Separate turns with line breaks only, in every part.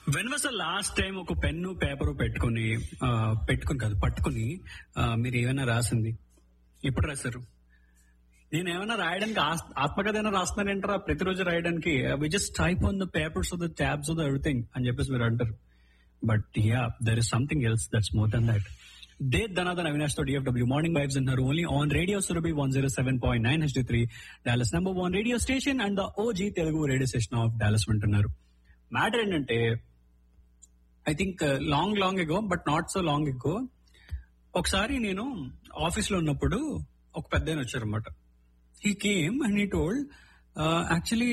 When was last time ఒక pen paper పెట్టుకుని ఆ, పెట్టుకుని కాదు పట్టుకుని ఆ, మీరు ఏమైనా రాసింది ఇప్పుడు రాశారు నేను ఏమైనా రాయడానికి ఆస్- ఆత్మకథ అయినా రాస్తున్నానంటారా ప్రతిరోజు రాయడానికి we just type on the papers of the tabs of the everything అని చెప్పేసి మీరు అంటారు but ya there is something else that's more than that దే ధనాథన్ అవినాష్ తో డిఎఫ్డబ్ల్యూ మార్నింగ్ వైబ్స్ అంటారు only on radio Surabhi one zero seven point nine H three Dallas number one radio station and the OG Telugu radio station of Dallas వింటున్నారు matter ఏంటంటే I think long long ago but not so long ago ఒకసారి నేను office లో ఉన్నప్పుడు ఒక పెద్ద ఆయన వచ్చారనమాట he came and he told actually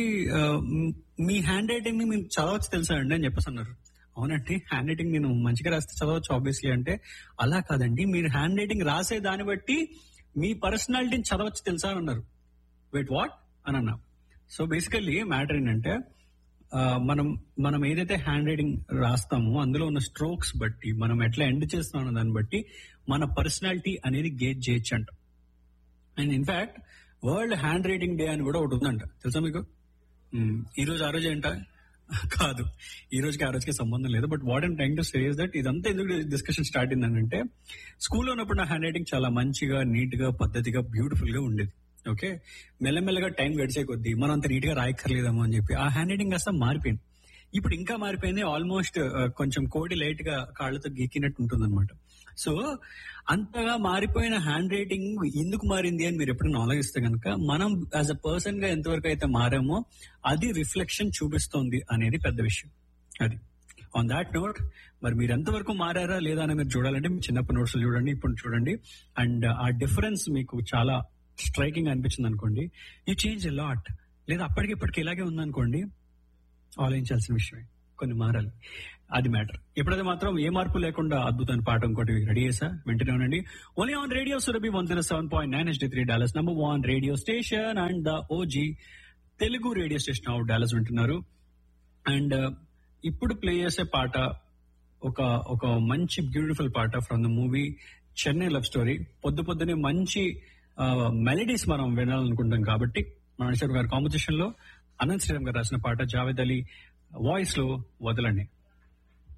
మీ హ్యాండ్ రైటింగ్ ని మీరు చదవచ్చు తెలుసా అండి అని చెప్పేసి అన్నారు అవునండి హ్యాండ్ రైటింగ్ నేను మంచిగా రాస్తే చదవచ్చు ఆబ్వియస్లీ అంటే అలా కాదండి మీరు హ్యాండ్ రైటింగ్ రాసే దాన్ని బట్టి మీ పర్సనాలిటీని చదవచ్చు తెలుసా అని అన్నారు వెయిట్ వాట్ అని అన్నా సో బేసికల్లీ మ్యాటర్ ఏంటంటే ఆ, మనం మనం ఏదైతే హ్యాండ్ రైటింగ్ రాస్తామో అందులో ఉన్న స్ట్రోక్స్ బట్టి మనం ఎట్లా ఎండ్ చేస్తున్నామో దాన్ని బట్టి మన పర్సనాలిటీ అనేది గేజ్ చేయొచ్చు అంట and in fact world handwriting day అని కూడా ఒకటి ఉందంట తెలుసా మీకు మ్మ్. ఈ రోజు ఆ రోజు ఏంట కాదు ఈ రోజుకి ఆ రోజుకి సంబంధం లేదు but what and trying to says that ఇదంతా ఎందుకు డిస్కషన్ స్టార్ట్ అయిందంటే స్కూల్లో ఉన్నప్పుడు నా హ్యాండ్ రైటింగ్ చాలా మంచిగా నీట్ గా పద్ధతిగా బ్యూటిఫుల్ గా ఉండేది ఓకే మెల్లమెల్లగా టైం గడిచే కొద్దీ మనం అంత నీట్ గా రాయక్కర్లేదేమో అని చెప్పి ఆ హ్యాండ్ రైటింగ్ కాస్త మారిపోయింది ఇప్పుడు ఇంకా మారిపోయింది ఆల్మోస్ట్ కొంచెం కోడి లైట్ గా కాళ్ళతో గీకినట్టు ఉంటుంది సో అంతగా మారిపోయిన హ్యాండ్ రైటింగ్ ఎందుకు మారింది అని మీరు ఎప్పుడైనా ఆలోచిస్తే కనుక మనం యాజ్ అ పర్సన్ గా ఎంతవరకు అయితే మారామో అది రిఫ్లెక్షన్ చూపిస్తోంది అనేది పెద్ద విషయం అది ఆన్ దాట్ నోట్ మరి మీరు ఎంతవరకు మారారా లేదా అని మీరు చూడాలంటే మీ చిన్నప్పటి నోట్స్ చూడండి ఇప్పుడు చూడండి అండ్ ఆ డిఫరెన్స్ మీకు చాలా స్ట్రైకింగ్ అనిపించింది అనుకోండి యూ చేంజ్ ఎ లాట్ లేదా అప్పటికి ఇప్పటికి ఇలాగే ఉందనుకోండి ఆలోచించాల్సిన విషయమే కొన్ని మారాలి అది మ్యాటర్ ఎప్పుడైతే మాత్రం ఏ మార్పు లేకుండా అద్భుతమైన పాట ఇంకోటి రెడీ చేసా వింటూనే ఉండండి only on radio Surabhi one zero seven point nine H three Dallas number one radio station and the OG Telugu radio station of Dallas వింటున్నారు అండ్ ఇప్పుడు ప్లే చేసే పాట ఒక ఒక మంచి బ్యూటిఫుల్ పాట from the movie Chennai love story పొద్దు పొద్దునే మంచి మెలడీస్ మనం వినాలనుకుంటాం కాబట్టి మణేశ్వర్ గారి కాంపిటీషన్ లో అనంత్ శ్రీరామ్ గారు రాసిన పాట జావేద్ అలీ వాయిస్ లో వదలండి